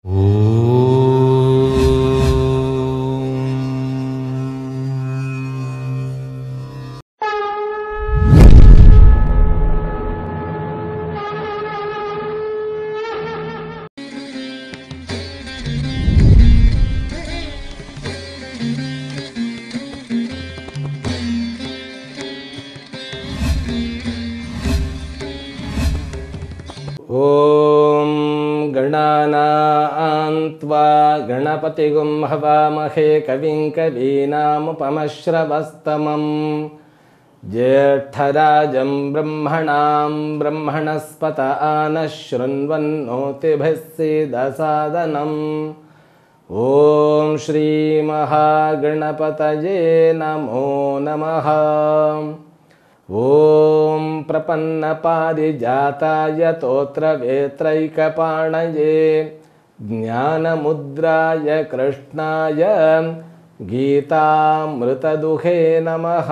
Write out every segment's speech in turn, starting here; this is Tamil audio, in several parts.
ॐ गणानान्त्वा गणपतिगुं हवामहे कविं कवीनामुपमश्रवस्तमं ज्येष्ठराजं ब्रह्मणां ब्रह्मणस्पत आनः शृण्वन्नोतिभिः सीदसादनम् ॐ श्रीमहागणपतये नमो नमः ॐ प्रपन्नपारिजाताय तोत्रवेत्रैकपाणये ज्ञानमुद्राय कृष्णाय गीतामृतदुहे नमः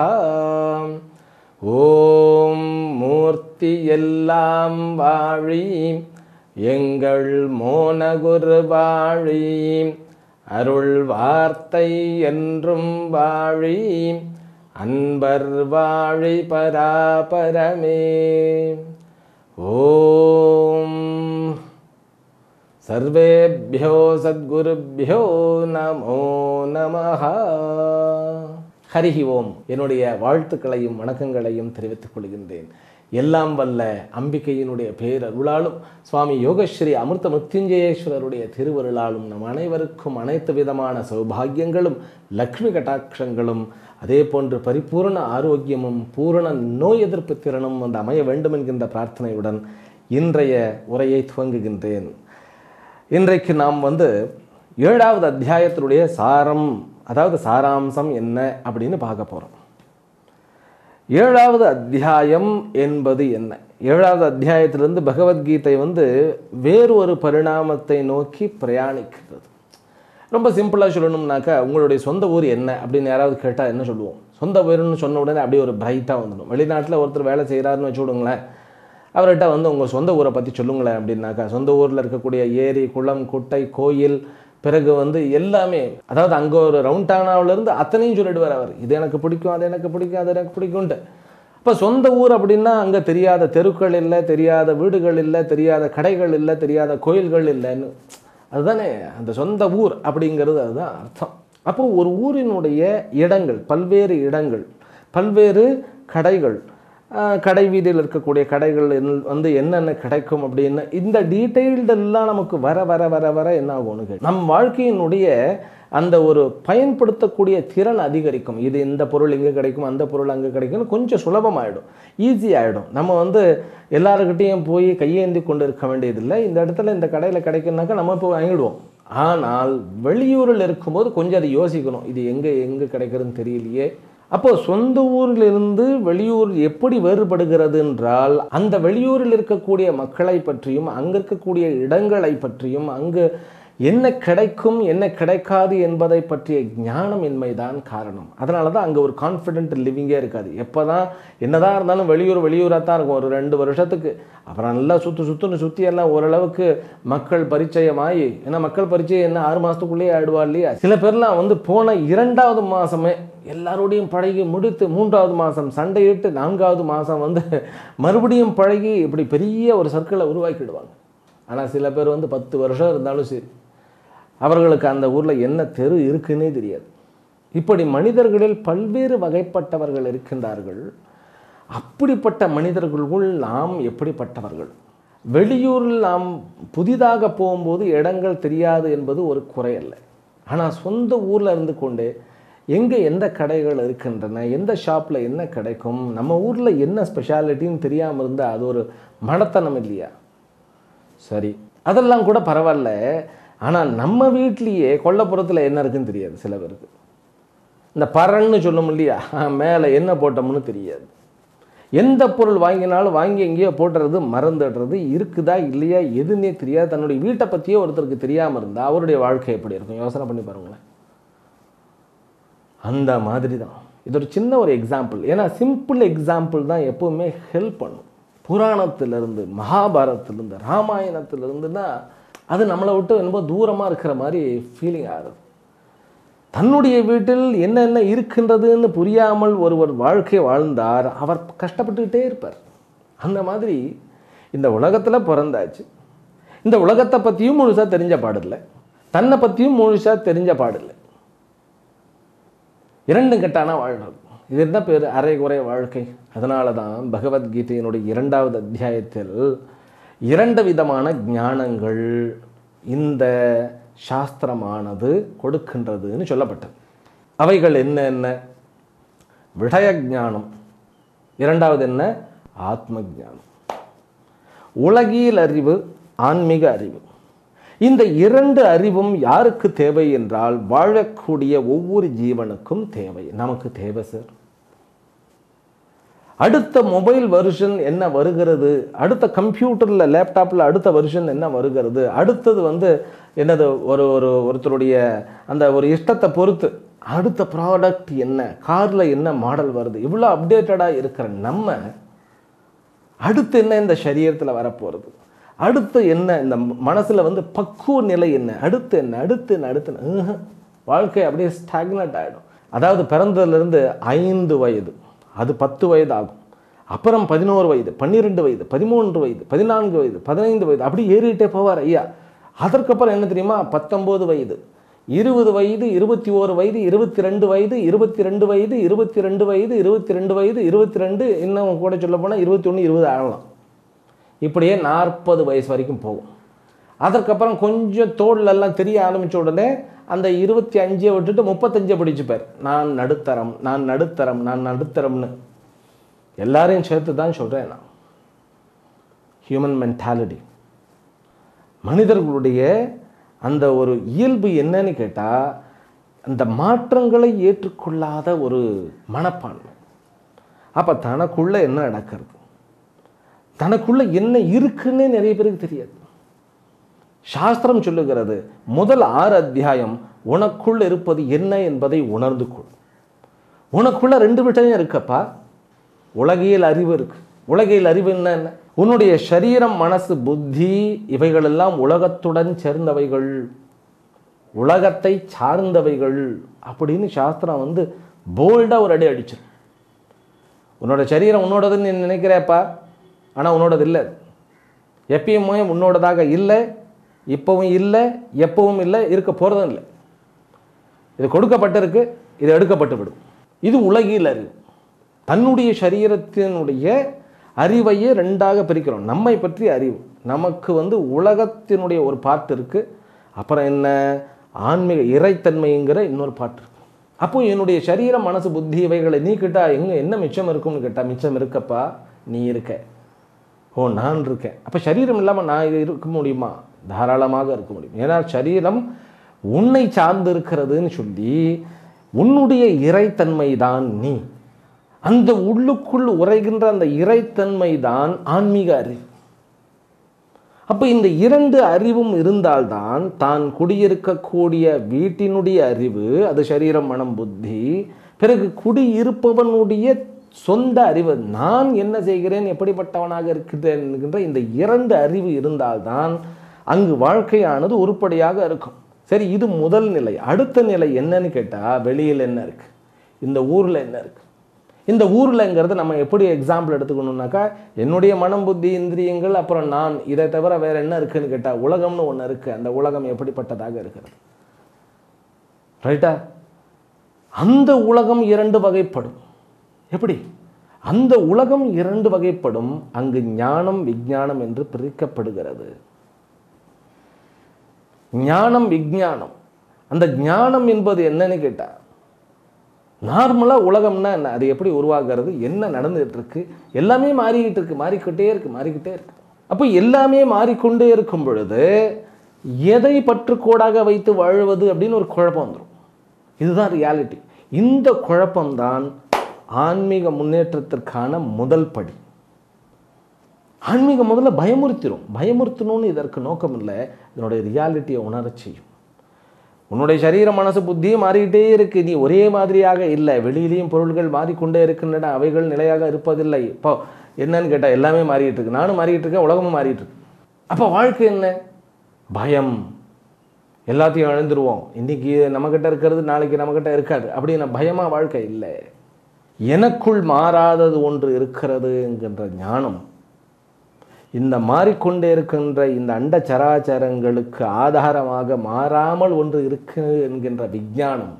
ஓம் மூர்த்தி எல்லாம் வாழி எங்கள் மோனகுரு வாழி அருள் வார்த்தை என்றும் வாழி அன்பர் வாழி பராபரமே ஓம் சர்வேபியோ சத்குருபியோ நமோ நமஹ ஹரிஹி ஓம் என்னுடைய வாழ்த்துக்களையும் வணக்கங்களையும் தெரிவித்துக் கொள்கின்றேன் எல்லாம் வல்ல அம்பிகையினுடைய பேரருளாலும் சுவாமி யோகஸ்ரீ அமிர்த மிருத்யுஞ்சயேஸ்வரருடைய திருவருளாலும் நம் அனைவருக்கும் அனைத்து விதமான சௌபாகியங்களும் லக்ஷ்மி கட்டாட்சங்களும் அதே போன்று பரிபூரண ஆரோக்கியமும் பூரண நோய் எதிர்ப்பு திறனும் வந்து அமைய வேண்டும் என்கின்ற பிரார்த்தனையுடன் இன்றைய உரையை துவங்குகின்றேன் இன்றைக்கு நாம் வந்து ஏழாவது அத்தியாயத்தினுடைய சாரம் அதாவது சாராம்சம் என்ன அப்படின்னு பார்க்க போகிறோம் ஏழாவது அத்தியாயம் என்பது என்ன ஏழாவது அத்தியாயத்திலிருந்து பகவத்கீதை வந்து வேறு ஒரு பரிணாமத்தை நோக்கி பிரயாணிக்கிறது ரொம்ப சிம்பிளாக சொல்லணும்னாக்கா உங்களுடைய சொந்த ஊர் என்ன அப்படின்னு யாராவது கேட்டால் என்ன சொல்லுவோம் சொந்த ஊருன்னு சொன்ன உடனே அப்படியே ஒரு பிரைட்டாக வந்துடும் வெளிநாட்டில் ஒருத்தர் வேலை செய்கிறாருன்னு வச்சு விடுங்களேன் அவர்கிட்ட வந்து உங்கள் சொந்த ஊரை பற்றி சொல்லுங்களேன் அப்படின்னாக்கா சொந்த ஊரில் இருக்கக்கூடிய ஏரி குளம் குட்டை கோயில் பிறகு வந்து எல்லாமே அதாவது அங்கே ஒரு ரவுண்டானாவிலேருந்து அத்தனையும் சொல்லிடுவார் அவர் இது எனக்கு பிடிக்கும் அது எனக்கு பிடிக்கும் அது எனக்கு பிடிக்கும்ன்ட்டு இப்போ சொந்த ஊர் அப்படின்னா அங்கே தெரியாத தெருக்கள் இல்லை தெரியாத வீடுகள் இல்லை தெரியாத கடைகள் இல்லை தெரியாத கோயில்கள் இல்லைன்னு அதுதானே அந்த சொந்த ஊர் அப்படிங்கிறது அதுதான் அர்த்தம் அப்போ ஒரு ஊரினுடைய இடங்கள் பல்வேறு இடங்கள் பல்வேறு கடைகள் ஆஹ், கடை வீதியில் இருக்கக்கூடிய கடைகள் என்- வந்து என்னென்ன கிடைக்கும் அப்படின்னு இந்த டீட்டெயில்டு எல்லாம் நமக்கு வர வர வர வர என்ன ஆகும்னு கேட்டு நம் வாழ்க்கையினுடைய அந்த ஒரு பயன்படுத்தக்கூடிய திறன் அதிகரிக்கும் இது இந்த பொருள் இங்கே கிடைக்கும் அந்த பொருள் அங்கே கிடைக்கும்னு கொஞ்சம் சுலபமாயிடும் ஈஸி ஆகிடும் நம்ம வந்து எல்லாருக்கிட்டேயும் போய் கையேந்தி கொண்டு இருக்க வேண்டியதில்லை இந்த இடத்துல இந்த கடையில் கிடைக்கும்னாக்கா நம்ம போய் வாங்கிடுவோம் ஆனால் வெளியூரில் இருக்கும்போது கொஞ்சம் அதை யோசிக்கணும் இது எங்கே எங்கே கிடைக்கிறதுன்னு தெரியலையே அப்போ சொந்த ஊரிலிருந்து வெளியூர் எப்படி வேறுபடுகிறது என்றால் அந்த வெளியூரில் இருக்கக்கூடிய மக்களை பற்றியும் அங்கே இருக்கக்கூடிய இடங்களை பற்றியும் அங்கு என்ன கிடைக்கும் என்ன கிடைக்காது என்பதை பற்றிய ஞானமின்மைதான் காரணம் அதனால தான் அங்கே ஒரு கான்ஃபிடென்ட் லிவிங்கே இருக்காது எப்போ தான் என்னதான் இருந்தாலும் வெளியூர் வெளியூராக தான் இருக்கும் ஒரு ரெண்டு வருஷத்துக்கு அப்புறம் நல்லா சுற்று சுற்றுன்னு சுற்றி எல்லாம் ஓரளவுக்கு மக்கள் பரிச்சயமாகி ஏன்னா மக்கள் பரிச்சயம் என்ன ஆறு மாதத்துக்குள்ளேயே ஆயிடுவா இல்லையா சில பேர்லாம் வந்து போன இரண்டாவது மாதமே எல்லாரோடையும் பழகி முடித்து மூன்றாவது மாதம் சண்டையிட்டு நான்காவது மாதம் வந்து மறுபடியும் பழகி இப்படி பெரிய ஒரு சர்க்கிளை உருவாக்கிடுவாங்க ஆனால் சில பேர் வந்து பத்து வருஷம் இருந்தாலும் சரி அவர்களுக்கு அந்த ஊரில் என்ன தெரு இருக்குன்னே தெரியாது இப்படி மனிதர்களில் பல்வேறு வகைப்பட்டவர்கள் இருக்கின்றார்கள் அப்படிப்பட்ட மனிதர்களுக்குள் நாம் எப்படிப்பட்டவர்கள் வெளியூரில் நாம் புதிதாக போகும்போது இடங்கள் தெரியாது என்பது ஒரு குறை அல்ல ஆனால் சொந்த ஊரில் இருந்து கொண்டு எங்கே எந்த கடைகள் இருக்கின்றன எந்த ஷாப்பில் என்ன கிடைக்கும் நம்ம ஊரில் என்ன ஸ்பெஷாலிட்டின்னு தெரியாமல் இருந்தால் அது ஒரு மடத்தனம் இல்லையா சரி அதெல்லாம் கூட பரவாயில்ல ஆனால் நம்ம வீட்லேயே கொல்லப்புறத்தில் என்ன இருக்குன்னு தெரியாது சில பேருக்கு இந்த பரன்னு சொல்லும் இல்லையா மேலே என்ன போட்டோம்னு தெரியாது எந்த பொருள் வாங்கினாலும் வாங்கி எங்கேயோ போட்டுறது மறந்துடுறது இருக்குதா இல்லையா எதுன்னே தெரியாது தன்னுடைய வீட்டை பற்றியே ஒருத்தருக்கு தெரியாமல் இருந்தால் அவருடைய வாழ்க்கை எப்படி இருக்கும் யோசனை பண்ணி பாருங்களேன் அந்த மாதிரி தான் இது ஒரு சின்ன ஒரு எக்ஸாம்பிள் ஏன்னா சிம்பிள் எக்ஸாம்பிள் தான் எப்பவுமே ஹெல்ப் பண்ணும் புராணத்திலிருந்து மகாபாரதத்திலிருந்து ராமாயணத்திலிருந்து தான் அது நம்மளை விட்டு என்னமோ தூரமாக இருக்கிற மாதிரி ஃபீலிங் ஆகுது தன்னுடைய வீட்டில் என்னென்ன இருக்கின்றதுன்னு புரியாமல் ஒருவர் வாழ்க்கை வாழ்ந்தார் அவர் கஷ்டப்பட்டுக்கிட்டே இருப்பார் அந்த மாதிரி இந்த உலகத்தில் பிறந்தாச்சு இந்த உலகத்தை பற்றியும் முழுசாக தெரிஞ்ச பாடில்லை தன்னை பற்றியும் முழுசாக தெரிஞ்ச பாடில்லை இரண்டும் கட்டான வாழ்றது இது என்ன பேர் அரைகுறை வாழ்க்கை அதனால தான் பகவத்கீதையினுடைய இரண்டாவது அத்தியாயத்தில் இரண்டு விதமான ஞானங்கள் இந்த சாஸ்திரமானது கொடுக்கின்றதுன்னு சொல்லப்பட்டது அவைகள் என்ன என்ன விடய ஞானம் இரண்டாவது என்ன ஆத்ம ஞானம் உலகியல் அறிவு ஆன்மீக அறிவு இந்த இரண்டு அறிவும் யாருக்கு தேவை என்றால் வாழக்கூடிய ஒவ்வொரு ஜீவனுக்கும் தேவை நமக்கு தேவை சார் அடுத்த மொபைல் வெர்ஷன் என்ன வருகிறது அடுத்த கம்ப்யூட்டரில் லேப்டாப்பில் அடுத்த வெர்ஷன் என்ன வருகிறது அடுத்தது வந்து என்னது ஒரு ஒரு ஒருத்தருடைய அந்த ஒரு இஷ்டத்தை பொறுத்து அடுத்த ப்ராடக்ட் என்ன காரில் என்ன மாடல் வருது இவ்வளோ அப்டேட்டடாக இருக்கிற நம்ம அடுத்து என்ன இந்த சரீரத்தில் வரப்போகிறது அடுத்து என்ன இந்த மனசில் வந்து பக்குவ நிலை என்ன அடுத்து என்ன அடுத்து என்ன அடுத்து என்ன ம்ஹும். வாழ்க்கை அப்படியே ஸ்டாக்னட் ஆகிடும் அதாவது பிறந்ததுலேருந்து ஐந்து வயது அது பத்து வயது ஆகும் அப்புறம் பதினோரு வயது பன்னிரெண்டு வயது பதிமூன்று வயது பதினான்கு வயது பதினைந்து வயது அப்படி ஏறிட்டே போவார் ஐயா அதற்கப்புறம் என்ன தெரியுமா பத்தொம்போது வயது இருபது வயது இருபத்தி ஓரு வயது இருபத்தி ரெண்டு வயது இருபத்தி ரெண்டு வயது இருபத்தி ரெண்டு வயது இருபத்தி ரெண்டு வயது இருபத்தி ரெண்டு இன்னும் கூட சொல்ல போனால் இருபத்தி ஒன்று இருபது ஆகலாம் இப்படியே நாற்பது வயசு வரைக்கும் போகும் அதற்கப்புறம் கொஞ்சம் தோல்லெல்லாம் தெரிய ஆரம்பித்த உடனே அந்த இருபத்தி அஞ்சை விட்டுட்டு முப்பத்தஞ்சை பிடிச்சுப்பார் நான் நடுத்தரம் நான் நடுத்தரம் நான் நடுத்தரம்னு எல்லாரையும் சேர்த்து தான் சொல்கிறேன் நான் ஹியூமன் மென்டாலிட்டி மனிதர்களுடைய அந்த ஒரு இயல்பு என்னன்னு கேட்டால் அந்த மாற்றங்களை ஏற்றுக்கொள்ளாத ஒரு மனப்பான்மை அப்போ தனக்குள்ளே என்ன நடக்கிறது தனக்குள்ள என்ன இருக்குன்னே நிறைய பேருக்கு தெரியாது சாஸ்திரம் சொல்லுகிறது முதல் ஆறு அத்தியாயம் உனக்குள் இருப்பது என்ன என்பதை உணர்ந்து கொள் உனக்குள்ள ரெண்டு விஷயம் இருக்கப்பா உலகியல் அறிவு இருக்கு உலகியல் அறிவு என்ன என்ன உன்னுடைய சரீரம் மனசு புத்தி இவைகளெல்லாம் உலகத்துடன் சேர்ந்தவைகள் உலகத்தை சார்ந்தவைகள் அப்படின்னு சாஸ்திரம் வந்து போல்டாக ஒரு அடி அடிச்சிடும் உன்னோட சரீரம் உன்னோடதுன்னு நீ நினைக்கிறேப்பா ஆனால் உன்னோடது இல்லை எப்பயுமே உன்னோடதாக இல்லை இப்போவும் இல்லை எப்பவும் இல்லை இருக்க போகிறதும் இல்லை இது கொடுக்கப்பட்டிருக்கு இது எடுக்கப்பட்டு விடும் இது உலகில் அறிவு தன்னுடைய சரீரத்தினுடைய அறிவையே ரெண்டாக பிரிக்கிறோம் நம்மை பற்றி அறிவு நமக்கு வந்து உலகத்தினுடைய ஒரு பாட்டு இருக்குது அப்புறம் என்ன ஆன்மீக இறைத்தன்மைங்கிற இன்னொரு பாட்டு இருக்கு அப்போ என்னுடைய சரீரம் மனசு புத்தி இவைகளை நீக்கிட்டா எங்கே என்ன மிச்சம் இருக்கும்னு கேட்டால் மிச்சம் இருக்கப்பா நீ இருக்க ஓ நான் இருக்கேன் அப்போ சரீரம் இல்லாமல் நான் இது இருக்க முடியுமா தாராளமாக இருக்க முடியும் ஏன்னா சரீரம் உன்னை சார்ந்து இருக்கிறதுன்னு சொல்லி உன்னுடைய இறைத்தன்மை தான் நீ அந்த உள்ளுக்குள் உரைகின்ற அந்த இறைத்தன்மை தான் ஆன்மீக அறிவு அப்போ இந்த இரண்டு அறிவும் இருந்தால்தான் தான் குடியிருக்கக்கூடிய வீட்டினுடைய அறிவு அது சரீரம் மனம் புத்தி பிறகு குடியிருப்பவனுடைய சொந்த அறிவு நான் என்ன செய்கிறேன் எப்படிப்பட்டவனாக இருக்கிறேன் என்கின்ற இந்த இரண்டு அறிவு இருந்தால்தான் அங்கு வாழ்க்கையானது உருப்படியாக இருக்கும் சரி இது முதல் நிலை அடுத்த நிலை என்னன்னு கேட்டால் வெளியில் என்ன இருக்கு இந்த ஊரில் என்ன இருக்கு இந்த ஊர்லங்கிறது நம்ம எப்படி எக்ஸாம்பிள் எடுத்துக்கணும்னாக்கா என்னுடைய மனம் புத்தி இந்திரியங்கள் அப்புறம் நான் இதை தவிர வேற என்ன இருக்குன்னு கேட்டால் உலகம்னு ஒன்று இருக்கு அந்த உலகம் எப்படிப்பட்டதாக இருக்கிறது ரைட்டா அந்த உலகம் இரண்டு வகைப்படும் எப்படி அந்த உலகம் இரண்டு வகைப்படும் அங்கு ஞானம் விஞ்ஞானம் என்று பிரிக்கப்படுகிறது ஞானம் விஞ்ஞானம் அந்த ஞானம் என்பது என்னன்னு கேட்டா நார்மலாக உலகம்னா என்ன அது எப்படி உருவாகிறது என்ன நடந்துகிட்டு இருக்கு எல்லாமே மாறிக்கிட்டு இருக்கு மாறிக்கிட்டே இருக்கு மாறிக்கிட்டே இருக்கு அப்போ எல்லாமே மாறிக்கொண்டே இருக்கும் பொழுது எதை பற்றுக்கோடாக வைத்து வாழுவது அப்படின்னு ஒரு குழப்பம் வந்துடும் இதுதான் ரியாலிட்டி இந்த குழப்பம்தான் ஆன்மீக முன்னேற்றத்திற்கான முதல் படி ஆன்மீகம் முதல்ல பயமுறுத்திடும் பயமுறுத்தணும்னு இதற்கு நோக்கம் இல்லை இதனுடைய ரியாலிட்டியை உணரச் செய்யும் உன்னுடைய சரீர மனசு புத்தியும் மாறிக்கிட்டே இருக்கு நீ ஒரே மாதிரியாக இல்லை வெளியிலையும் பொருள்கள் மாறிக்கொண்டே இருக்கின்றன அவைகள் நிலையாக இருப்பதில்லை இப்போ என்னன்னு கேட்டால் எல்லாமே மாறிக்கிட்டு இருக்கு நானும் மாறிக்கிட்டு இருக்கேன் உலகமும் மாறிட்டு இருக்கு அப்போ வாழ்க்கை என்ன பயம் எல்லாத்தையும் இழந்துருவோம் இன்னைக்கு நம்மக்கிட்ட இருக்கிறது நாளைக்கு நம்மக்கிட்ட இருக்காது அப்படின்னா பயமாக வாழ்க்கை இல்லை எனக்குள் மாறாதது ஒன்று இருக்கிறது என்கின்ற ஞானம் இந்த மாறிக்கொண்டே இருக்கின்ற இந்த அண்ட சராச்சரங்களுக்கு ஆதாரமாக மாறாமல் ஒன்று இருக்கு என்கின்ற விஞ்ஞானம்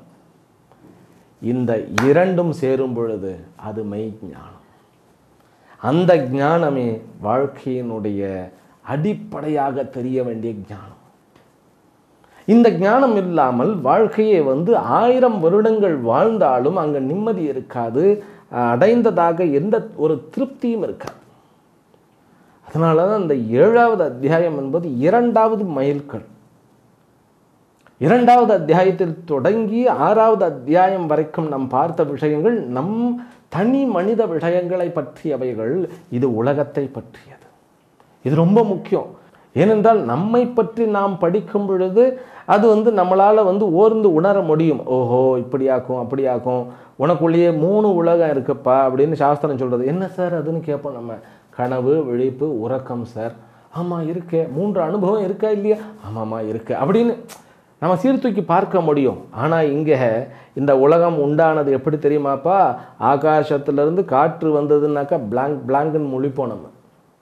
இந்த இரண்டும் சேரும் பொழுது அது மெய் ஞானம் அந்த ஞானமே வாழ்க்கையினுடைய அடிப்படையாக தெரிய வேண்டிய ஞானம் இந்த ஞானம் இல்லாமல் வாழ்க்கையை வந்து ஆயிரம் வருடங்கள் வாழ்ந்தாலும் அங்கே நிம்மதி இருக்காது அடைந்ததாக எந்த ஒரு திருப்தியும் இருக்காது அதனால தான் இந்த ஏழாவது அத்தியாயம் என்பது இரண்டாவது மைல்கல் இரண்டாவது அத்தியாயத்தில் தொடங்கி ஆறாவது அத்தியாயம் வரைக்கும் நாம் பார்த்த விஷயங்கள் நம் தனி மனித விஷயங்களை பற்றியவைகள் இது உலகத்தை பற்றியது இது ரொம்ப முக்கியம் ஏனென்றால் நம்மை பற்றி நாம் படிக்கும் பொழுது அது வந்து நம்மளால் வந்து ஓர்ந்து உணர முடியும் ஓஹோ இப்படியாக்கும் அப்படியாக்கும் உனக்குள்ளேயே மூணு உலகம் இருக்குப்பா அப்படின்னு சாஸ்திரம் சொல்கிறது என்ன சார் அதுன்னு கேட்போம் நம்ம கனவு விழிப்பு உறக்கம் சார் ஆமாம் இருக்கே மூன்று அனுபவம் இருக்கா இல்லையா ஆமாம்மா இருக்கு அப்படின்னு நம்ம சீர்தூக்கி பார்க்க முடியும் ஆனால் இங்கே இந்த உலகம் உண்டானது எப்படி தெரியுமாப்பா ஆகாசத்திலிருந்து காற்று வந்ததுன்னாக்கா பிளாங்க் பிளாங்குன்னு முழிப்போம் நம்ம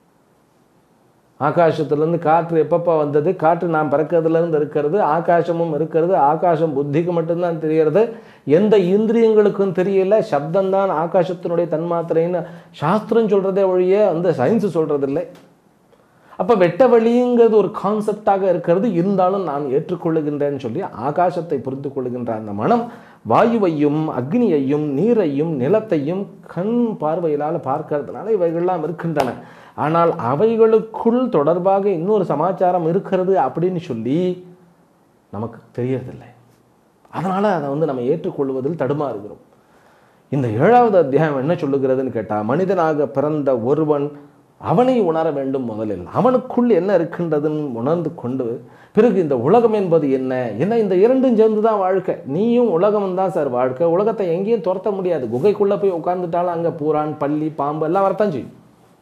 ஆகாசத்துலேருந்து காற்று எப்பப்போ வந்தது காற்று நாம் பிறக்கிறதுலேருந்து இருக்கிறது ஆகாசமும் இருக்கிறது ஆகாசம் புத்திக்கு மட்டும்தான் தெரியறது எந்த இந்திரியங்களுக்கும் தெரியல சப்தம்தான் ஆகாசத்தினுடைய தன்மாத்திரைன்னு சாஸ்திரம் சொல்கிறதே ஒழிய வந்து சயின்ஸு சொல்கிறதில்லை அப்போ வெட்ட வழிங்கிறது ஒரு கான்செப்டாக இருக்கிறது இருந்தாலும் நான் ஏற்றுக்கொள்ளுகின்றேன்னு சொல்லி ஆகாசத்தை புரிந்து கொள்ளுகின்ற அந்த மனம் வாயுவையும் அக்னியையும் நீரையும் நிலத்தையும் கண் பார்வையிலால் பார்க்கறதுனால இவைகள்லாம் இருக்கின்றன ஆனால் அவைகளுக்குள் தொடர்பாக இன்னொரு சமாச்சாரம் இருக்கிறது அப்படின்னு சொல்லி நமக்கு தெரியறதில்லை அதனால் அதை வந்து நம்ம ஏற்றுக்கொள்வதில் தடுமாறுகிறோம் இந்த ஏழாவது அத்தியாயம் என்ன சொல்லுகிறதுன்னு கேட்டால் மனிதனாக பிறந்த ஒருவன் அவனை உணர வேண்டும் முதலில் அவனுக்குள் என்ன இருக்கின்றதுன்னு உணர்ந்து கொண்டு பிறகு இந்த உலகம் என்பது என்ன என்ன இந்த இரண்டும் சேர்ந்து தான் வாழ்க்கை நீயும் உலகம் தான் சார் வாழ்க்கை உலகத்தை எங்கேயும் துரத்த முடியாது குகைக்குள்ளே போய் உட்காந்துட்டாலும் அங்கே பூரான் பள்ளி பாம்பு எல்லாம் வரத்தான் செய்யும்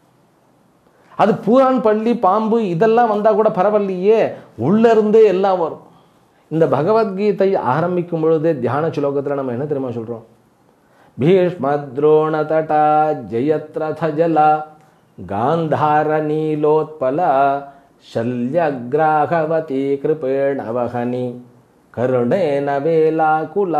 அது பூரான் பள்ளி பாம்பு இதெல்லாம் வந்தால் கூட பரவாயில்லையே உள்ளேருந்தே எல்லாம் வரும் இந்த பகவத்கீதை ஆரம்பிக்கும் பொழுதே தியான ஸ்லோகத்தில் நம்ம என்ன தெரியுமா சொல்கிறோம் ಭೀಷ್ಮದ್ರೋಣ ತಟ ಜಯತ್ರಥ ಜಲ ಗಾಂಧಾರ ನೀಲೋತ್ಪಲ ಶಲ್ಯಗ್ರಾಹವತಿ ಕೃಪೇಣ ವಹನಿ ಕರುಣೇನ ವೇಲಾಕುಲ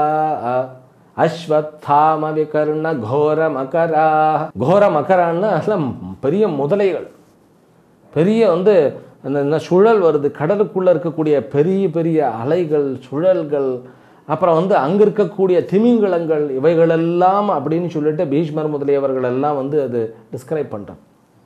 அஸ்வத்தாம விகர்ண கோர மகரா கோர மகரான்னா அதெல்லாம் பெரிய முதலைகள் பெரிய வந்து அந்த என்ன சுழல் வருது கடலுக்குள்ளே இருக்கக்கூடிய பெரிய பெரிய அலைகள் சுழல்கள் அப்புறம் வந்து அங்கே இருக்கக்கூடிய திமிங்கலங்கள் இவைகளெல்லாம் அப்படின்னு சொல்லிட்டு பீஷ்மர் முதலியவர்கள் எல்லாம் வந்து அது டிஸ்கிரைப் பண்ணுறாங்க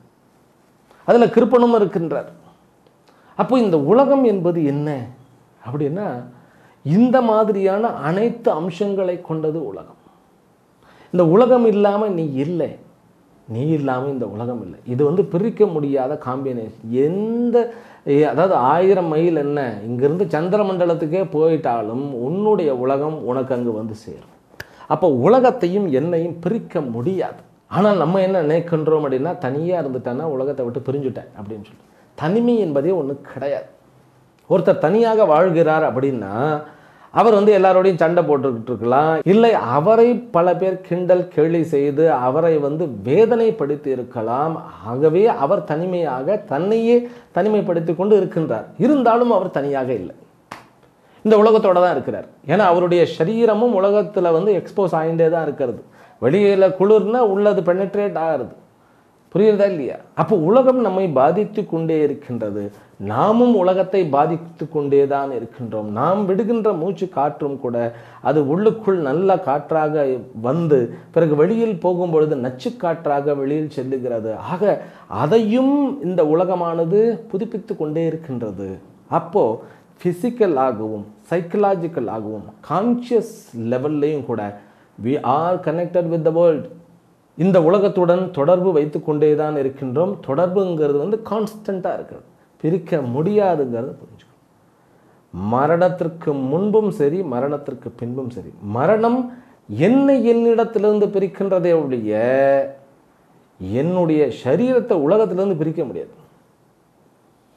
அதில் கிருப்பனும் இருக்கின்றார் அப்போ இந்த உலகம் என்பது என்ன அப்படின்னா இந்த மாதிரியான அனைத்து அம்சங்களை கொண்டது உலகம் இந்த உலகம் இல்லாமல் நீ இல்லை நீ இல்லாமல் இந்த உலகம் இல்லை இது வந்து பிரிக்க முடியாத காம்பினேஷன் எந்த ஏ- அதாவது ஆயிரம் மைல் என்ன இங்கிருந்து சந்திர மண்டலத்துக்கே போயிட்டாலும் உன்னுடைய உலகம் உனக்கு அங்கே வந்து சேரும் அப்போ உலகத்தையும் என்னையும் பிரிக்க முடியாது ஆனால் நம்ம என்ன நினைக்கின்றோம் அப்படின்னா தனியாக இருந்துட்டேன்னா உலகத்தை விட்டு பிரிஞ்சுட்டேன் அப்படின்னு சொல்லி தனிமை என்பதே ஒன்று கிடையாது ஒருத்தர் தனியாக வாழ்கிறார் அப்படின்னா அவர் வந்து எல்லாரோடையும் சண்டை போட்டுக்கிட்டு இருக்கலாம் இல்லை அவரை பல பேர் கிண்டல் கேலி செய்து அவரை வந்து வேதனைப்படுத்தி இருக்கலாம் ஆகவே அவர் தனிமையாக தன்னையே தனிமைப்படுத்தி கொண்டு இருக்கின்றார் இருந்தாலும் அவர் தனியாக இல்லை இந்த உலகத்தோட தான் இருக்கிறார் ஏன்னா அவருடைய சரீரமும் உலகத்தில் வந்து எக்ஸ்போஸ் ஆகிட்டே தான் இருக்கிறது வெளியில் குளிர்னா உள்ளது பெனட்ரேட் ஆகிறது புரியுறதா இல்லையா அப்போ உலகம் நம்மை பாதித்து கொண்டே இருக்கின்றது நாமும் உலகத்தை பாதித்து கொண்டே தான் இருக்கின்றோம் நாம் விடுகின்ற மூச்சு காற்றும் கூட அது உள்ளுக்குள் நல்ல காற்றாக வந்து பிறகு வெளியில் போகும் பொழுது நச்சு காற்றாக வெளியில் செல்லுகிறது ஆக அதையும் இந்த உலகமானது புதுப்பித்து கொண்டே இருக்கின்றது அப்போ ஃபிசிக்கல் ஆகவும் சைக்கலாஜிக்கல் ஆகவும் கான்ஷியஸ் லெவல்லையும் கூட we are connected with the world இந்த உலகத்துடன் தொடர்பு வைத்து கொண்டே தான் இருக்கின்றோம் தொடர்புங்கிறது வந்து கான்ஸ்டண்ட்டாக இருக்கிறது பிரிக்க முடியாதுங்கிறத புரிஞ்சுக்கணும் மரணத்திற்கு முன்பும் சரி மரணத்திற்கு பின்பும் சரி மரணம் என்னை என்னிடத்திலிருந்து பிரிக்கின்றதே ஒழிய என்னுடைய சரீரத்தை உலகத்திலிருந்து பிரிக்க முடியாது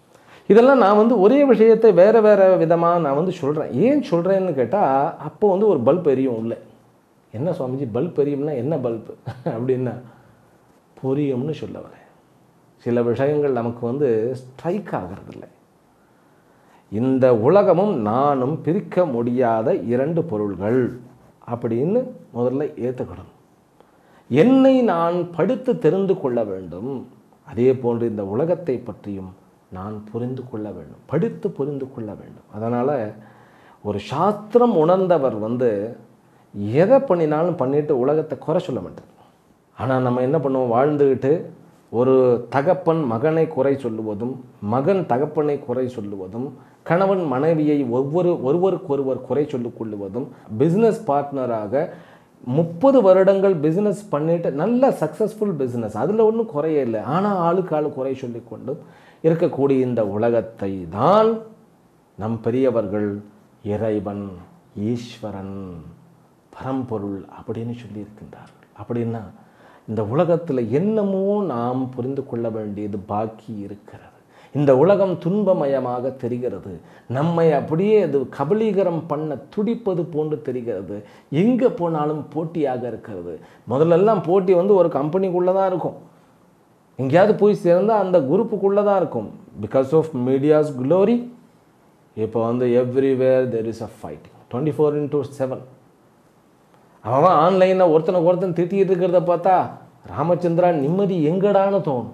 இதெல்லாம் நான் வந்து ஒரே விஷயத்தை வேறு வேறு விதமாக நான் வந்து சொல்கிறேன் ஏன் சொல்கிறேன்னு கேட்டால் அப்போ வந்து ஒரு பல்ப் எரியும் உள்ள என்ன சுவாமிஜி பல்ப் எரியும்னா என்ன பல்பு அப்படின்னா புரியும்னு சொல்ல வரேன் சில விஷயங்கள் நமக்கு வந்து ஸ்ட்ரைக் ஆகிறதில்லை இந்த உலகமும் நானும் பிரிக்க முடியாத இரண்டு பொருள்கள் அப்படின்னு முதல்ல ஏற்றுக்கணும் என்னை நான் படித்து தெரிந்து கொள்ள வேண்டும் அதே போன்று இந்த உலகத்தை பற்றியும் நான் புரிந்து கொள்ள வேண்டும் படித்து புரிந்து கொள்ள வேண்டும் அதனால் ஒரு சாஸ்திரம் உணர்ந்தவர் வந்து எதை பண்ணினாலும் பண்ணிட்டு உலகத்தை குறை சொல்ல மாட்டார் ஆனால் நம்ம என்ன பண்ணுவோம் வாழ்ந்துக்கிட்டு ஒரு தகப்பன் மகனை குறை சொல்லுவதும் மகன் தகப்பனை குறை சொல்லுவதும் கணவன் மனைவியை ஒவ்வொரு ஒருவருக்கொருவர் குறை சொல்லிக் கொள்ளுவதும் பிஸ்னஸ் பார்ட்னராக முப்பது வருடங்கள் பிஸ்னஸ் பண்ணிட்டு நல்ல சக்ஸஸ்ஃபுல் பிஸ்னஸ் அதில் ஒன்றும் குறையே இல்லை ஆனால் ஆளுக்கு ஆளு குறை சொல்லிக் கொண்டும் இருக்கக்கூடிய இந்த உலகத்தை தான் நம் பெரியவர்கள் இறைவன் ஈஸ்வரன் பரம்பொருள் அப்படின்னு சொல்லியிருக்கின்றார்கள் அப்படின்னா இந்த உலகத்தில் என்னமோ நாம் புரிந்து கொள்ள வேண்டியது பாக்கி இருக்கிறது இந்த உலகம் துன்பமயமாக தெரிகிறது நம்மை அப்படியே அது கபலீகரம் பண்ண துடிப்பது போன்று தெரிகிறது எங்கே போனாலும் போட்டியாக இருக்கிறது முதல்லலாம் போட்டி வந்து ஒரு கம்பெனிக்குள்ளே தான் இருக்கும் எங்கேயாவது போய் சேர்ந்தால் அந்த குரூப்புக்குள்ளே தான் இருக்கும் பிகாஸ் ஆஃப் மீடியாஸ் க்ளோரி இப்போ வந்து everywhere there is a fighting twenty four into seven அவன் ஆன்லைனில் ஒருத்தனுக்கு ஒருத்தன் திட்டிகிட்டு இருக்கிறத பார்த்தா ராமச்சந்திரா நிம்மதி எங்கடான்னு தோணும்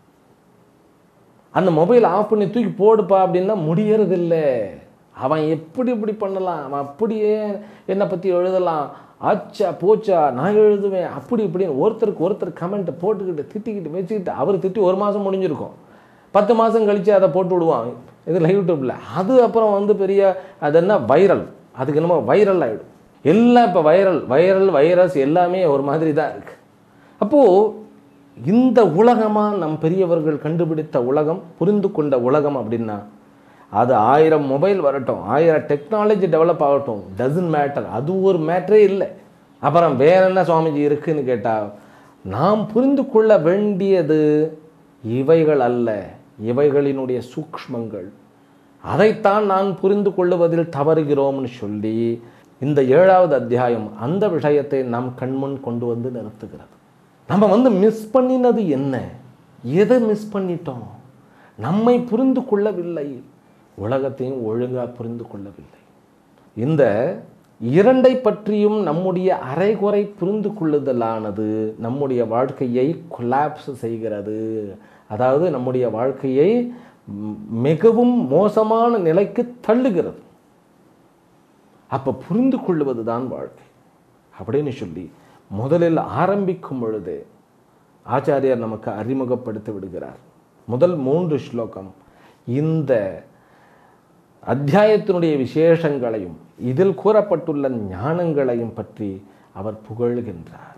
அந்த மொபைல் ஆஃப் பண்ணி தூக்கி போடுப்பா அப்படின்னா முடியறதில்ல அவன் எப்படி இப்படி பண்ணலாம் அவன் அப்படியே என்னை பற்றி எழுதலாம் ஆச்சா போச்சா நான் எழுதுவேன் அப்படி இப்படின்னு ஒருத்தருக்கு ஒருத்தர் கமெண்ட்டை போட்டுக்கிட்டு திட்டிக்கிட்டு வச்சுக்கிட்டு அவர் திட்டி ஒரு மாதம் முடிஞ்சிருக்கும் பத்து மாதம் கழித்து அதை போட்டு விடுவான் இது யூடியூப்பில் அது அப்புறம் வந்து பெரிய அது என்ன வைரல் அதுக்கு என்னமோ வைரல் ஆகிடும் எல்லாம் இப்போ வைரல் வைரல் வைரஸ் எல்லாமே ஒரு மாதிரி தான் இருக்குது அப்போது இந்த உலகமாக நம் பெரியவர்கள் கண்டுபிடித்த உலகம் புரிந்து கொண்ட உலகம் அப்படின்னா அது ஆயிரம் மொபைல் வரட்டும் ஆயிரம் டெக்னாலஜி டெவலப் ஆகட்டும் டசன் மேட்டர் அது ஒரு மேட்டரே இல்லை அப்புறம் வேற என்ன சுவாமிஜி இருக்குன்னு கேட்டால் நாம் புரிந்து கொள்ள வேண்டியது இவைகள் அல்ல இவைகளினுடைய சூக்ஷ்மங்கள் அதைத்தான் நான் புரிந்து கொள்ளுவதில் தவறுகிறோம்னு சொல்லி இந்த ஏழாவது அத்தியாயம் அந்த விஷயத்தை நம் கண்முன் கொண்டு வந்து நிறுத்துகிறது நம்ம வந்து மிஸ் பண்ணினது என்ன எதை மிஸ் பண்ணிட்டோம் நம்மை புரிந்து கொள்ளவில்லை உலகத்தையும் ஒழுங்காக புரிந்து கொள்ளவில்லை இந்த இரண்டை பற்றியும் நம்முடைய அரைகுறை புரிந்து கொள்ளுதலானது நம்முடைய வாழ்க்கையை கொலாப்ஸ் செய்கிறது அதாவது நம்முடைய வாழ்க்கையை ம், மிகவும் மோசமான நிலைக்கு தள்ளுகிறது அப்போ புரிந்து கொள்வது தான் வாழ்க்கை அப்படின்னு சொல்லி முதலில் ஆரம்பிக்கும் பொழுது ஆச்சாரியார் நமக்கு அறிமுகப்படுத்தி விடுகிறார் முதல் மூன்று ஸ்லோகம் இந்த அத்தியாயத்தினுடைய விசேஷங்களையும் இதில் கூறப்பட்டுள்ள ஞானங்களையும் பற்றி அவர் புகழ்கின்றார்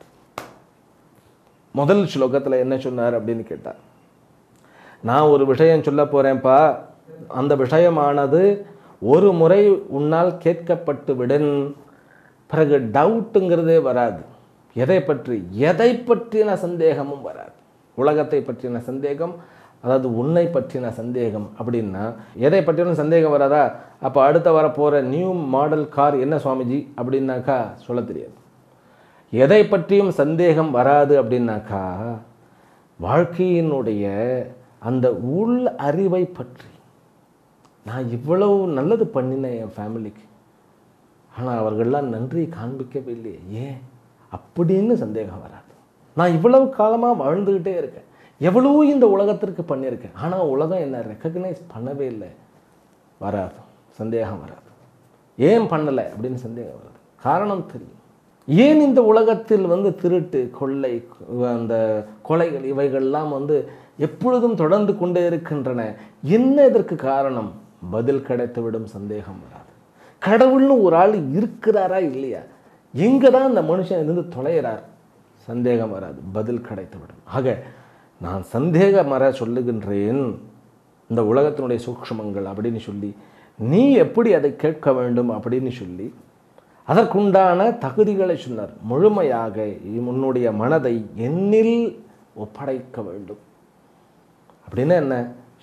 முதல் ஸ்லோகத்தில் என்ன சொன்னார் அப்படின்னு கேட்டார் நான் ஒரு விஷயம் சொல்ல போகிறேன்ப்பா அந்த விஷயமானது ஒரு முறை உன்னால் கேட்கப்பட்டு விடன் பிறகு டவுட்டுங்கிறதே வராது எதை பற்றி எதை பற்றின சந்தேகமும் வராது உலகத்தை பற்றின சந்தேகம் அதாவது உன்னை பற்றின சந்தேகம் அப்படின்னா எதை பற்றின சந்தேகம் வராதா அப்போ அடுத்த வர போகிற நியூ மாடல் கார் என்ன சுவாமிஜி அப்படின்னாக்கா சொல்ல தெரியாது எதை பற்றியும் சந்தேகம் வராது அப்படின்னாக்கா வாழ்க்கையினுடைய அந்த உள் அறிவை பற்றி நான் இவ்வளவு நல்லது பண்ணினேன் என் ஃபேமிலிக்கு ஆனால் அவர்கள்லாம் நன்றி காண்பிக்கவே இல்லையே ஏன் அப்படின்னு சந்தேகம் வராது நான் இவ்வளவு காலமாக வாழ்ந்துக்கிட்டே இருக்கேன் எவ்வளோ இந்த உலகத்திற்கு பண்ணியிருக்கேன் ஆனால் உலகம் என்ன ரெக்கக்னைஸ் பண்ணவே இல்லை வராது சந்தேகம் வராது ஏன் பண்ணலை அப்படின்னு சந்தேகம் வராது காரணம் தெரியும் ஏன் இந்த உலகத்தில் வந்து திருட்டு கொள்ளை அந்த கொலைகள் இவைகள்லாம் வந்து எப்பொழுதும் தொடர்ந்து கொண்டே இருக்கின்றன என்ன இதற்கு காரணம் பதில் கிடைத்துவிடும் சந்தேகம் வராது கடவுள்னு ஒரு ஆள் இருக்கிறாரா இல்லையா எங்கே தான் இந்த மனுஷன் இருந்து தொலைகிறார் சந்தேகம் வராது பதில் கிடைத்துவிடும் ஆக நான் சந்தேகம் வர சொல்லுகின்றேன் இந்த உலகத்தினுடைய சூக்ஷ்மங்கள் அப்படின்னு சொல்லி நீ எப்படி அதை கேட்க வேண்டும் அப்படின்னு சொல்லி அதற்குண்டான தகுதிகளை சொன்னார் முழுமையாக உன்னுடைய மனதை என்னில் ஒப்படைக்க வேண்டும் அப்படின்னா என்ன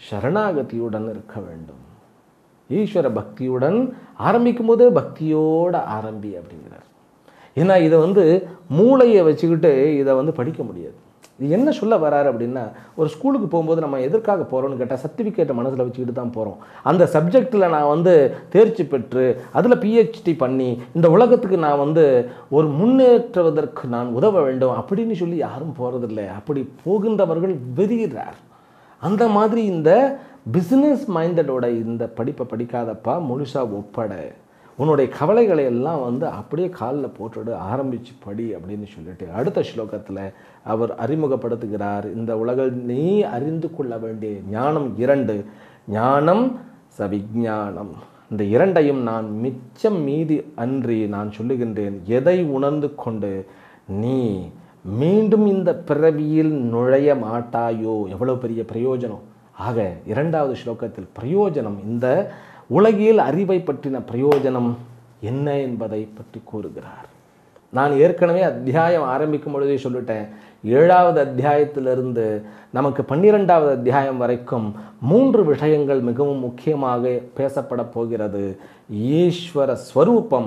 சரணாகதியுடன் இருக்க வேண்டும் ஈஸ்வர பக்தியுடன் ஆரம்பிக்கும் போதே பக்தியோட ஆரம்பி அப்படிங்கிறார் ஏன்னா இதை வந்து மூளையை வச்சுக்கிட்டு இதை வந்து படிக்க முடியாது இது என்ன சொல்ல வராரு அப்படின்னா ஒரு ஸ்கூலுக்கு போகும்போது நம்ம எதற்காக போகிறோம்னு கேட்டால் சர்டிஃபிகேட்டை மனசில் வச்சுக்கிட்டு தான் போகிறோம் அந்த சப்ஜெக்டில் நான் வந்து தேர்ச்சி பெற்று அதில் பிஹெச்டி பண்ணி இந்த உலகத்துக்கு நான் வந்து ஒரு முன்னேற்றுவதற்கு நான் உதவ வேண்டும் அப்படின்னு சொல்லி யாரும் போகிறதில்ல அப்படி போகின்றவர்கள் வெறுகிறார் அந்த மாதிரி இந்த பிஸ்னஸ் மைண்டடோட இந்த படிப்பை படிக்காதப்பா முழுசாக ஒப்பட உன்னுடைய கவலைகளை எல்லாம் வந்து அப்படியே காலில் போட்டுடு ஆரம்பிச்சு படி அப்படின்னு சொல்லிட்டு அடுத்த ஸ்லோகத்தில் அவர் அறிமுகப்படுத்துகிறார் இந்த உலகில் நீ அறிந்து கொள்ள வேண்டிய ஞானம் இரண்டு ஞானம் சவிஞானம் இந்த இரண்டையும் நான் மிச்சம் மீதி அன்றி நான் சொல்லுகின்றேன் எதை உணர்ந்து கொண்டு நீ மீண்டும் இந்த பிறவியில் நுழைய மாட்டாயோ எவ்வளோ பெரிய பிரயோஜனம் ஆக இரண்டாவது ஸ்லோகத்தில் பிரயோஜனம் இந்த உலகில் அறிவை பற்றின பிரயோஜனம் என்ன என்பதை பற்றி கூறுகிறார் நான் ஏற்கனவே அத்தியாயம் ஆரம்பிக்கும் பொழுதே சொல்லிட்டேன் ஏழாவது அத்தியாயத்திலிருந்து நமக்கு பன்னிரெண்டாவது அத்தியாயம் வரைக்கும் மூன்று விஷயங்கள் மிகவும் முக்கியமாக பேசப்பட போகிறது ஈஸ்வர ஸ்வரூபம்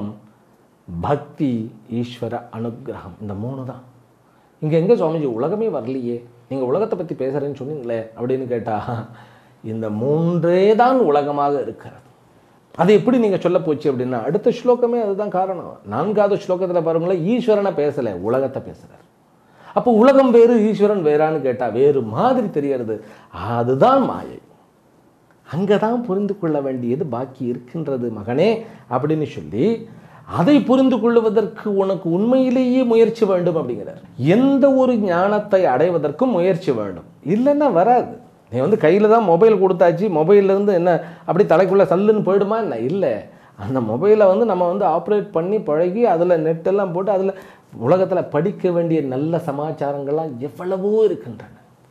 பக்தி ஈஸ்வர அனுகிரகம் இந்த மூணு தான் இங்கே எங்கே சுவாமிஜி உலகமே வரலையே நீங்கள் உலகத்தை பற்றி பேசுகிறேன்னு சொன்னீங்களே அப்படின்னு கேட்டால் இந்த மூன்றே தான் உலகமாக இருக்கிறது அது எப்படி நீங்கள் சொல்ல போச்சு அப்படின்னா அடுத்த ஸ்லோகமே அதுதான் காரணம் நான்காவது ஸ்லோகத்தில் பாருங்களேன் ஈஸ்வரனை பேசலை உலகத்தை பேசுகிறார் அப்போ உலகம் வேறு ஈஸ்வரன் வேறான்னு கேட்டால் வேறு மாதிரி தெரியறது அதுதான் மாயை அங்கே தான் புரிந்து கொள்ள வேண்டியது பாக்கி இருக்கின்றது மகனே அப்படின்னு சொல்லி அதை புரிந்து கொள்வதற்கு உனக்கு உண்மையிலேயே முயற்சி வேண்டும் அப்படிங்கிறார் எந்த ஒரு ஞானத்தை அடைவதற்கும் முயற்சி வேண்டும் இல்லைன்னா வராது நீ வந்து கையில் தான் மொபைல் கொடுத்தாச்சு மொபைல்லேருந்து என்ன அப்படி தலைக்குள்ளே சல்லுன்னு போயிடுமா என்ன இல்லை அந்த மொபைலை வந்து நம்ம வந்து ஆப்ரேட் பண்ணி பழகி அதில் நெட்டெல்லாம் போட்டு அதில் உலகத்தில் படிக்க வேண்டிய நல்ல சமாச்சாரங்கள்லாம் எவ்வளவோ இருக்கின்றன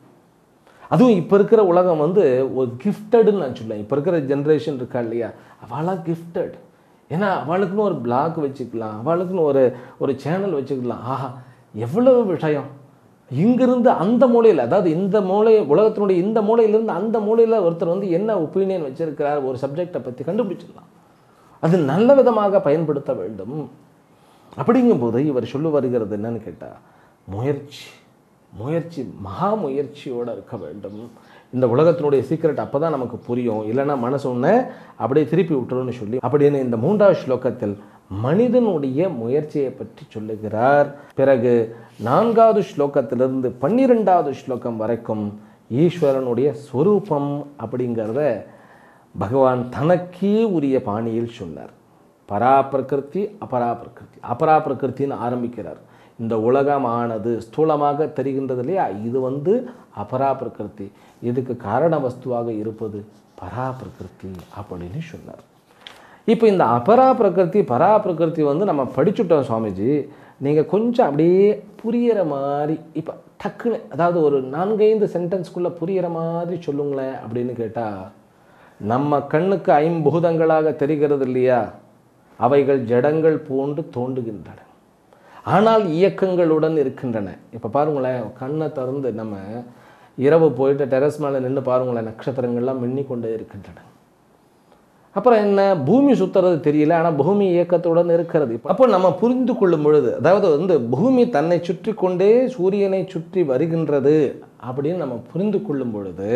அதுவும் இப்போ இருக்கிற உலகம் வந்து ஒரு கிஃப்டடுன்னு நான் சொல்லுவேன் இப்போ இருக்கிற ஜென்ரேஷன் இருக்கா இல்லையா அவளாம் கிஃப்டட் ஏன்னா அவளுக்குன்னு ஒரு பிளாக் வச்சுக்கலாம் அவளுக்குன்னு ஒரு ஒரு சேனல் வச்சுக்கலாம் ஆஹா எவ்வளவு விஷயம் இங்கிருந்து அந்த மூலையில் அதாவது இந்த மூலை உலகத்தினுடைய இந்த மூலையிலிருந்து அந்த மூலையில் ஒருத்தர் வந்து என்ன ஒப்பீனியன் வச்சிருக்கிறார் ஒரு சப்ஜெக்டை பற்றி கண்டுபிடிச்சிடலாம் அது நல்ல விதமாக பயன்படுத்த வேண்டும் அப்படிங்கும்போது இவர் சொல்லி வருகிறது என்னன்னு கேட்டால் முயற்சி முயற்சி மகா முயற்சியோடு இருக்க வேண்டும் இந்த உலகத்தினுடைய சீக்கிரட் அப்போ தான் நமக்கு புரியும் இல்லைன்னா மனசு ஒன்று அப்படியே திருப்பி விட்டுருன்னு சொல்லி அப்படின்னு இந்த மூன்றாவது ஸ்லோகத்தில் மனிதனுடைய முயற்சியை பற்றி சொல்லுகிறார் பிறகு நான்காவது ஸ்லோகத்திலிருந்து பன்னிரெண்டாவது ஸ்லோகம் வரைக்கும் ஈஸ்வரனுடைய ஸ்வரூபம் அப்படிங்கிறத பகவான் தனக்கே உரிய பாணியில் சொன்னார் பரா பிரகிருதி அபரா பிரகிருதி அபரா பிரகிருத்தின்னு ஆரம்பிக்கிறார் இந்த உலகமானது ஸ்தூலமாக தெரிகின்றது இல்லையா இது வந்து அபரா பிரகிருதி இதுக்கு காரண வஸ்துவாக இருப்பது பரா பிரகிருதி அப்படின்னு சொன்னார் இப்போ இந்த அபரா பிரகிருதி பரா பிரகிருதி வந்து நம்ம படிச்சுட்டோம் சுவாமிஜி நீங்கள் கொஞ்சம் அப்படியே புரியிற மாதிரி இப்போ டக்குன்னு அதாவது ஒரு நான்கைந்து சென்டென்ஸ்குள்ளே புரியிற மாதிரி சொல்லுங்களேன் அப்படின்னு கேட்டால் நம்ம கண்ணுக்கு ஐம்பூதங்களாக தெரிகிறது இல்லையா அவைகள் ஜடங்கள் போன்று தோன்றுகின்றன ஆனால் இயக்கங்களுடன் இருக்கின்றன இப்போ பாருங்களேன் கண்ணை திறந்து நம்ம இரவு போயிட்டு டெரஸ் மேலே நின்று பாருங்களேன் நட்சத்திரங்கள்லாம் மின்னிக் கொண்டே இருக்கின்றன அப்புறம் என்ன பூமி சுத்துறது தெரியல ஆனால் பூமி இயக்கத்துடன் இருக்கிறது அப்போ நம்ம புரிந்து கொள்ளும் பொழுது அதாவது வந்து பூமி தன்னை சுற்றி கொண்டே சூரியனை சுற்றி வருகின்றது அப்படின்னு நம்ம புரிந்து கொள்ளும் பொழுது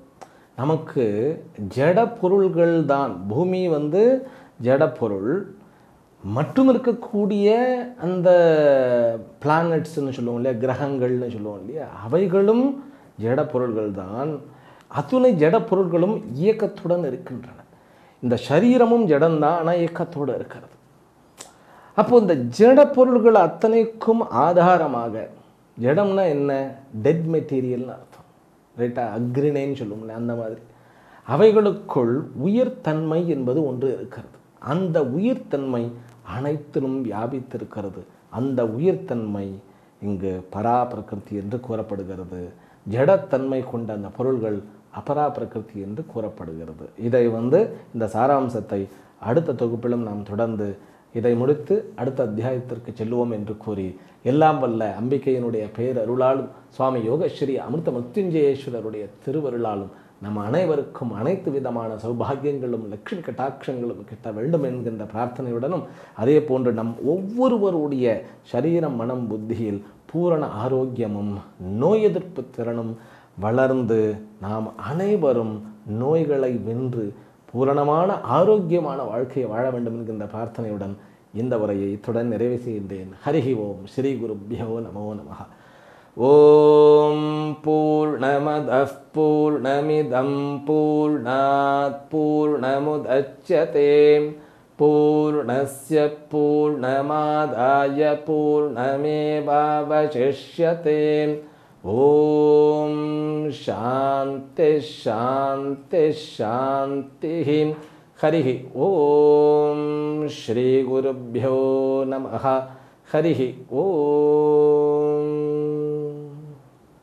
நமக்கு ஜட பொருள்கள் தான் பூமி வந்து ஜட பொருள் மற்றும் இருக்கக்கூடிய அந்த பிளானட்ஸ்னு சொல்லுவோம் இல்லையா கிரகங்கள்னு சொல்லுவோம் இல்லையா அவைகளும் ஜட பொருள்கள் தான் அத்துணை ஜட பொருள்களும் இயக்கத்துடன் இருக்கின்றன இந்த சரீரமும் ஜடம்தான் ஆனால் இயக்கத்தோடு இருக்கிறது அப்போ இந்த ஜட பொருள்கள் அத்தனைக்கும் ஆதாரமாக ஜடம்னா என்ன டெட் மெட்டீரியல்னு அர்த்தம் ரைட்டா அக்ரிணைன்னு சொல்லுவோம்ல அந்த மாதிரி அவைகளுக்குள் உயிர்த்தன்மை என்பது ஒன்று இருக்கிறது அந்த உயிர்த்தன்மை அனைத்திலும் வியாபித்திருக்கிறது அந்த உயிர்த்தன்மை இங்கு பரா பிரகிருதி என்று கூறப்படுகிறது ஜடத்தன்மை கொண்ட அந்த பொருள்கள் அபரா பிரகிருதி என்று கூறப்படுகிறது இதை வந்து இந்த சாராம்சத்தை அடுத்த தொகுப்பிலும் நாம் தொடர்ந்து இதை முடித்து அடுத்த அத்தியாயத்திற்கு செல்லுவோம் என்று கூறி எல்லாம் வல்ல அம்பிகையினுடைய பேரருளாலும் சுவாமி யோகஸ்ரீ அமிர்த மிருத்யுஞ்சயேஸ்வரருடைய திருவருளாலும் நம் அனைவருக்கும் அனைத்து விதமான சௌபாகியங்களும் லக்ஷ்மி கட்டாட்சங்களும் கிட்ட வேண்டும் என்கின்ற பிரார்த்தனையுடனும் அதே போன்று நம் ஒவ்வொருவருடைய சரீரம் மனம் புத்தியில் பூரண ஆரோக்கியமும் நோய் எதிர்ப்பு திறனும் வளர்ந்து நாம் அனைவரும் நோய்களை வென்று பூரணமான ஆரோக்கியமான வாழ்க்கையை வாழ வேண்டும் என்கின்ற பிரார்த்தனையுடன் இந்த உரையை இத்துடன் நிறைவு செய்கின்றேன் ஹரிஹி ஓம் ஸ்ரீ குருப்பியோ நமோ நமஹ ஓம் பூர்ணமதः பூர்ணமிதம் பூர்ணாத் பூர்ணமுதட்சதே பூர்ணஸ்ய பூர்ணமாதாய பூர்ணமேவாவசிஷ்யதே ஓம் சாந்தி சாந்தி சாந்திः हरिः ॐ श्रीगुरुभ्यो नमः हरिः ॐ